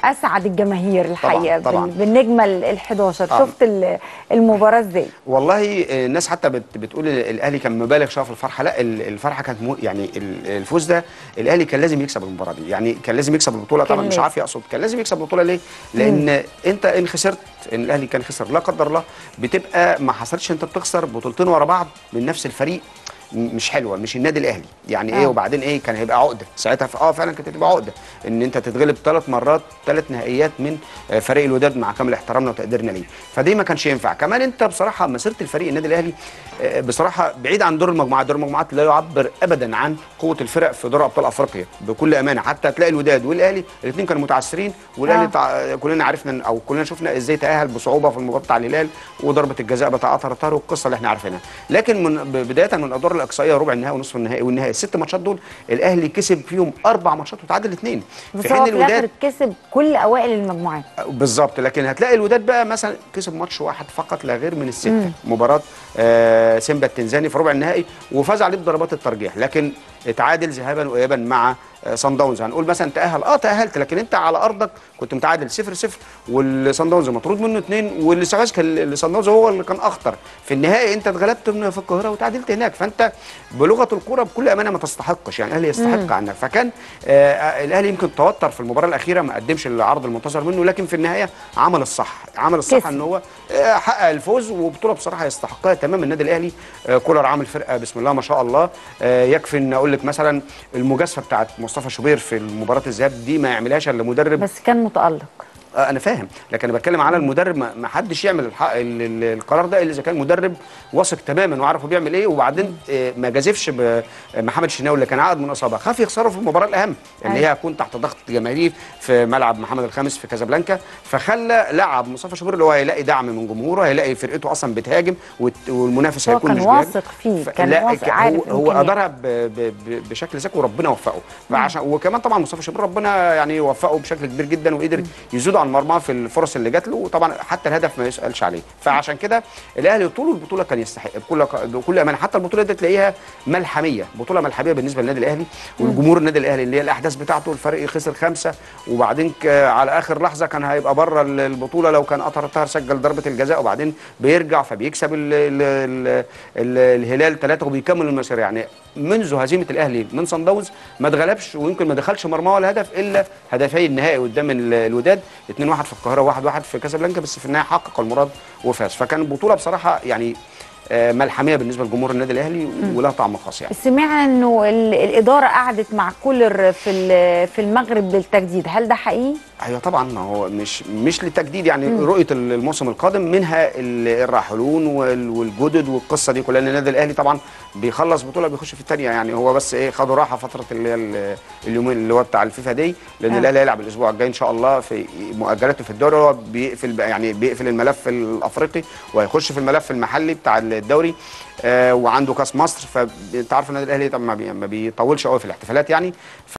اسعد الجماهير الحقيقه طبعاً. بال- بالنجمه ال 11 آه. شفت ال- المباراه ازاي والله آه، الناس حتى بت بتقول الاهلي كان مبالغ شويه في الفرحه لا ال- الفرحه كانت مو يعني ال- الفوز ده الاهلي كان لازم يكسب المباراه دي يعني كان لازم يكسب البطوله كان طبعا مش لازم. عارف يقصد كان لازم يكسب البطوله ليه لان انت ان خسرت ان الاهلي كان خسر لا قدر الله بتبقى ما حصلش انت بتخسر بطولتين ورا بعض من نفس الفريق م- مش حلوه مش النادي الاهلي يعني آه. ايه وبعدين ايه كان هيبقى عقده ساعتها ف- اه فعلا كانت هتبقى عقده ان انت تتغلب ثلاث مرات ثلاث نهائيات من آه، فريق الوداد مع كامل احترامنا وتقديرنا ليه فدي ما كانش ينفع كمان انت بصراحه مسيره الفريق النادي الاهلي آه، بصراحه بعيد عن دور المجموعات دور المجموعات لا يعبر ابدا عن قوه الفرق في دور ابطال افريقيا بكل امانه حتى تلاقي الوداد والاهلي الاثنين كانوا متعثرين والاهلي آه. تع... كلنا عرفنا او كلنا شفنا ازاي تاهل بصعوبه في المباراه بتاع الهلال وضربه الجزاء بتاع قطر طار والقصه اللي احنا عارفينها لكن من ب- بدايه من الادوار الاقصائيه ربع النهائي ونصف النهائي والنهائي الست ماتشات دول الاهلي كسب فيهم اربع ماتشات وتعادل اثنين بس هو في الاخر كسب كل اوائل المجموعات بالظبط لكن هتلاقي الوداد بقى مثلا كسب ماتش واحد فقط لا غير من السته مباراه آه سيمبا التنزاني في ربع النهائي وفاز عليه بضربات الترجيح لكن اتعادل ذهابا وايابا مع آه صن داونز هنقول مثلا تاهل اه تاهلت لكن انت على ارضك كنت متعادل 0 0 والصن داونز مطرود منه اثنين والاستحواذ كان الصن داونز هو اللي كان اخطر في النهائي انت اتغلبت من في القاهره وتعادلت هناك فانت بلغه الكوره بكل امانه ما تستحقش يعني الاهلي يستحق عنك فكان آه آه، الاهلي يمكن توتر في المباراه الاخيره ما قدمش العرض المنتظر منه لكن في النهايه عمل الصح عمل الصح كسب. ان هو آه، حقق الفوز وبطوله بصراحه يستحقها تماما النادي الاهلي آه، كولر عامل فرقه بسم الله ما شاء الله آه، يكفي ان اقول لك مثلا المجازفه بتاعت مصطفى شوبير في مباراه الذهاب دي ما يعملهاش الا مدرب بس كان متالق آه، انا فاهم لكن انا بتكلم على المدرب ما ما حدش يعمل الحق ال- ال- القرار ده الا اذا كان مدرب واثق تماما وعارف هو بيعمل ايه وبعدين آه، ما جازفش بمحمد الشناوي اللي كان عقد من اصابه خاف يخسره في المباراه الاهم اللي أيوة. هي هتكون تحت ضغط جماهيري في ملعب محمد الخامس في كازابلانكا فخلى لعب مصطفى شوبير اللي هو هيلاقي دعم من جمهوره هيلاقي فرقته اصلا بتهاجم والت- والمنافس هو هيكون كان مش بيهاجم. واثق فيه، ف- كان لا، واثق، ك- عارف هو, هو إمكانياته. قدرها ب- ب- ب- بشكل ذكي وربنا وفقه فعشان وكمان طبعا مصطفى شوبير ربنا يعني وفقه بشكل كبير جدا وقدر يزود على المرمى في الفرص اللي جات له وطبعا حتى الهدف ما يسالش عليه فعشان كده الاهلي طول البطوله كان يستحق بكل بكل امانه حتى البطوله دي تلاقيها ملحميه بطوله ملحميه بالنسبه للنادي الاهلي والجمهور النادي الاهلي اللي هي الاحداث بتاعته الفريق خسر خمسه وبعدين ك- على اخر لحظه كان هيبقى بره ال- البطوله لو كان قطر طاهر سجل ضربه الجزاء وبعدين بيرجع فبيكسب ال ال ال ال الهلال ثلاثه وبيكمل المسيره يعني منذ هزيمه الاهلي من صن داونز ما اتغلبش ويمكن ما دخلش مرمى ولا هدف الا هدفي النهائي قدام ال- الوداد 2-1 في القاهره 1-1 في كازابلانكا بس في النهايه حقق المراد وفاز فكان البطوله بصراحه يعني آه، ملحميه بالنسبه لجمهور النادي الاهلي ولها طعم خاص يعني سمعنا انه ال- الاداره قعدت مع كولر في ال- في المغرب للتجديد هل ده حقيقي ايوه طبعا ما هو مش مش للتجديد يعني م. رؤيه الموسم القادم منها ال- الراحلون وال- والجدد والقصه دي كلها لان النادي الاهلي طبعا بيخلص بطوله بيخش في الثانيه يعني هو بس ايه خدوا راحه فتره اللي هي ال- اليومين اللي هو بتاع الفيفا دي لان آه. الاهلي هيلعب الاسبوع الجاي ان شاء الله في مؤجلاته في الدوري هو بيقفل يعني بيقفل الملف الافريقي وهيخش في الملف المحلي بتاع الدوري آه وعنده كاس مصر فانت عارف النادي الاهلي طبعا ما بي- ما بيطولش قوي في الاحتفالات يعني